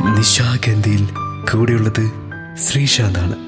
നിശാഗന്ധിയിൽ കൂടെയുള്ളത് ശ്രീശാന്താണ്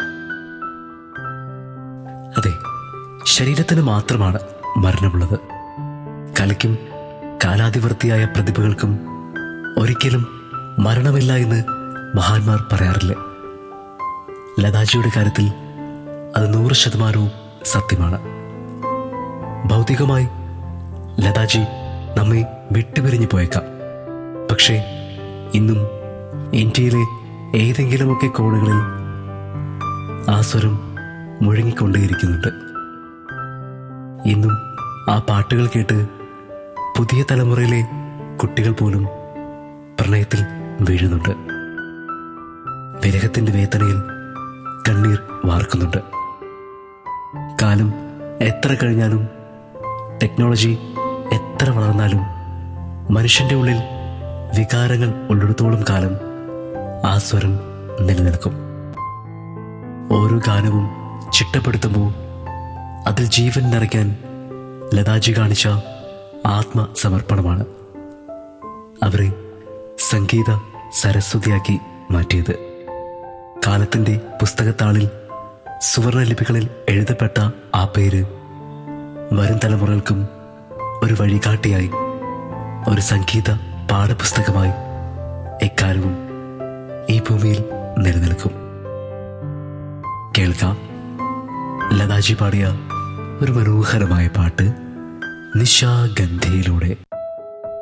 അതെ ശരീരത്തിന് മാത്രമാണ് മരണമുള്ളത് കലയ്ക്കും കാലാതിവർത്തിയായ പ്രതിഭകൾക്കും ഒരിക്കലും മരണമില്ല എന്ന് മഹാന്മാർ പറയാറില്ല ലതാജിയുടെ കാര്യത്തിൽ അത് നൂറ് ശതമാനവും സത്യമാണ് ഭൗതികമായി ലതാജി നമ്മെ വിട്ടുപിരിഞ്ഞു പോയേക്കാം പക്ഷേ ഇന്നും ഇന്ത്യയിലെ ഏതെങ്കിലുമൊക്കെ കോണുകളിൽ ആ സ്വരം മുഴങ്ങിക്കൊണ്ടേയിരിക്കുന്നുണ്ട് ഇന്നും ആ പാട്ടുകൾ കേട്ട് പുതിയ തലമുറയിലെ കുട്ടികൾ പോലും പ്രണയത്തിൽ വീഴുന്നുണ്ട് വിരഹത്തിന്റെ വേദനയിൽ കണ്ണീർ വാർക്കുന്നുണ്ട് കാലം എത്ര കഴിഞ്ഞാലും ടെക്നോളജി എത്ര വളർന്നാലും മനുഷ്യന്റെ ഉള്ളിൽ വികാരങ്ങൾ ഉള്ളിടത്തോളം കാലം ആ സ്വരം നിലനിൽക്കും ഓരോ ഗാനവും ചിട്ടപ്പെടുത്തുമ്പോൾ അതിൽ ജീവൻ നിറയ്ക്കാൻ ലതാജി കാണിച്ച ആത്മസമർപ്പണമാണ് അവരെ സംഗീത സരസ്വതിയാക്കി മാറ്റിയത് കാലത്തിന്റെ പുസ്തകത്താളിൽ സുവർണ ലിപികളിൽ എഴുതപ്പെട്ട ആ പേര് വരും തലമുറകൾക്കും ഒരു വഴികാട്ടിയായി ഒരു സംഗീത പാഠപുസ്തകമായി എക്കാലവും ഈ ഭൂമിയിൽ നിലനിൽക്കും കേൾക്കാം ലതാജി പാടിയ ഒരു മനോഹരമായ പാട്ട് നിശാഗന്ധിയിലൂടെ